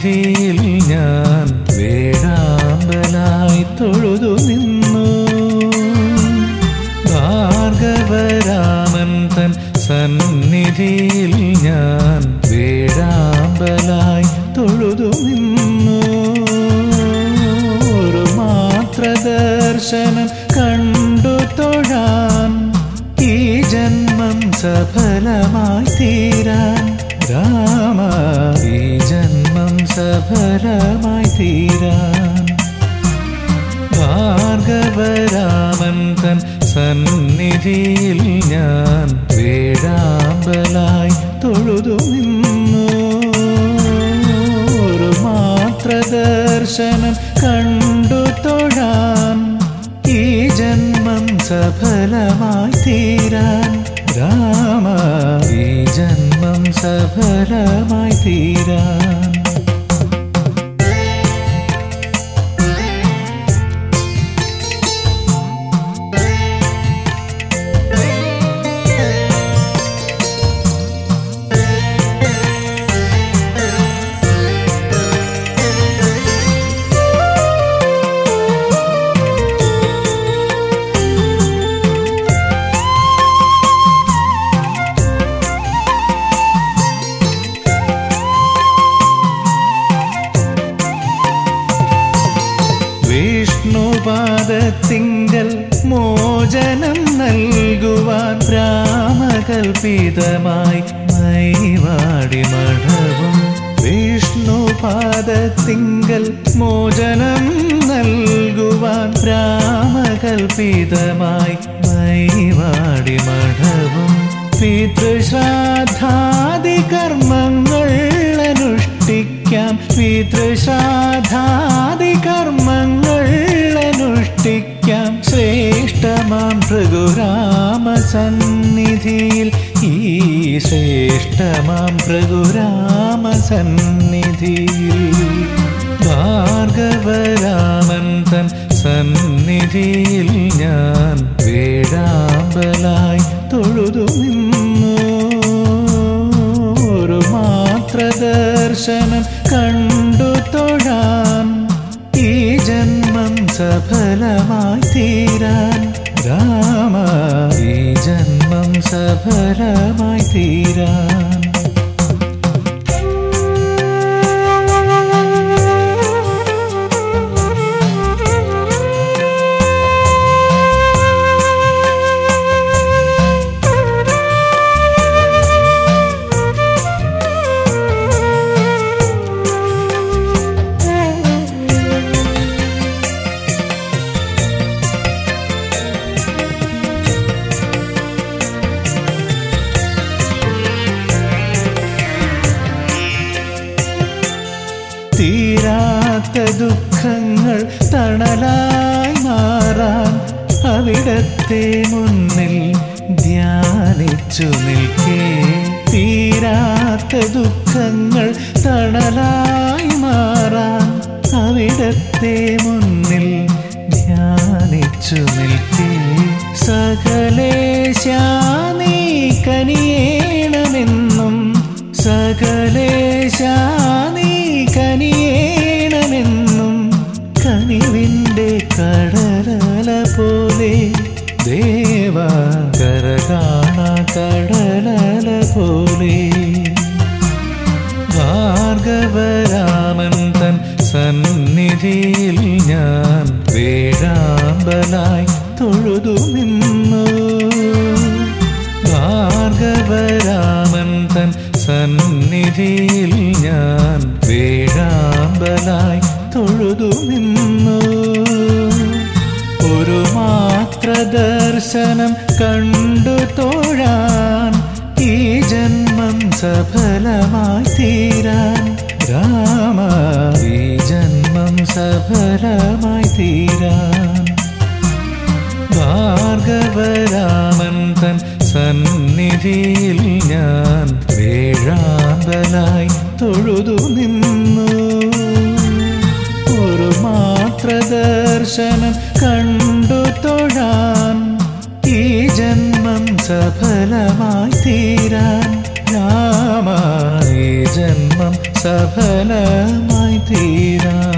സന്നിധിയിൽ ഞാൻ വേഴാമ്പലായി തൊഴുതു നിന്നു ഭാർഗവരാമൻ തൻ സന്നിധിയിൽ ഞാൻ വേഴാമ്പലായി തൊഴുതു നിന്നു ഒരു മാത്ര ദർശനം കണ്ടു തൊഴാൻ ഈ ജന്മം സഫലമായി തീരാൻ രാമ ഈ ജന്മം സഫലമായി തീരാൻ ഭാർഗവരാമൻ തൻ സന്നിധിയിൽ ഞാൻ വേഴാമ്പലായി തൊഴുതു നിന്നു ഒരു മാത്ര ദർശനം കണ്ടു തൊഴാൻ ഈ ജന്മം സഫലമായി തീരാൻ രാമ ഈ ജന്മം സഫലമായി തീരാൻ വിഷ്ണുപാദത്തിങ്കൽ മോചനം നൽകുവാൻ രാമകൽപിതമായി മൈവാടി മഠവും വിഷ്ണുപാദത്തിങ്കൽ മോചനം നൽകുവാൻ രാമകൽപിതമായി മൈവാടി മഠവും പിതൃശ്രാദ്ധാദി കർമ്മങ്ങൾ അനുഷ്ഠിക്കാം പിതൃശ്രാദ്ധാദി കർമ്മങ്ങൾ അനുഷ്ഠിക്കാം ശ്രേഷ്ഠമാം ഭൃഗുരാമ സന്നിധിയിൽ ഈ ശ്രേഷ്ഠമാം ഭൃഗുരാമ സന്നിധിയിൽ ഭാർഗവരാമൻ തൻ സന്നിധിയിൽ ഞാൻ വേഴാമ്പലായി തൊഴുതു നിന്നു ഒരു മാത്ര ദർശനം കണ്ടു തൊഴാൻ ഈ ജന്മം സഫലമായി തീരാൻ രാമ ഈ ജന്മം സഫലമായി തീരാൻ തീരാത്ത ദുഃഖങ്ങൾ തണലായി മാറാൻ അവിടത്തെ മുന്നിൽ ധ്യാനിച്ചു നിൽക്കേ തീരാത്ത ദുഃഖങ്ങൾ തണലായി മാറാൻ അവിടത്തെ മുന്നിൽ ധ്യാനിച്ചു നിൽക്കേ സകലേശാനീ കനിയേണമെന്നും സകലേശാനീ കനിയേണമെന്നും കനിവിൻ്റെ കടലല പോലെ ദേവ കരകാണ കടലല പോലെ ഭാർഗവരാമൻ തൻ സന്നിധിയിൽ ഞാൻ വേഴാമ്പലായി തൊഴുതു നിന്നു ഭാർഗവരാമൻ തൻ സന്നിധിയിൽ ഞാൻ വേഴാമ്പലായി തൊഴുതു നിന്നു ഒരു മാത്ര ദർശനം കണ്ടു തൊഴാൻ ഈ ജന്മം സഫലമായി തീരാൻ രാമ ഈ ജന്മം സഫലമായി തീരാൻ ഭാർഗവരാമൻ തൻ സന്നിധിയിൽ ഞാൻ വേഴാമ്പലായി തൊഴുതു നിന്നു ഒരു മാത്ര ദർശനം കണ്ടു തൊഴാൻ ഈ ജന്മം സഫലമായി തീരാൻ രാമ ഈ ജന്മം സഫലമായി തീരാൻ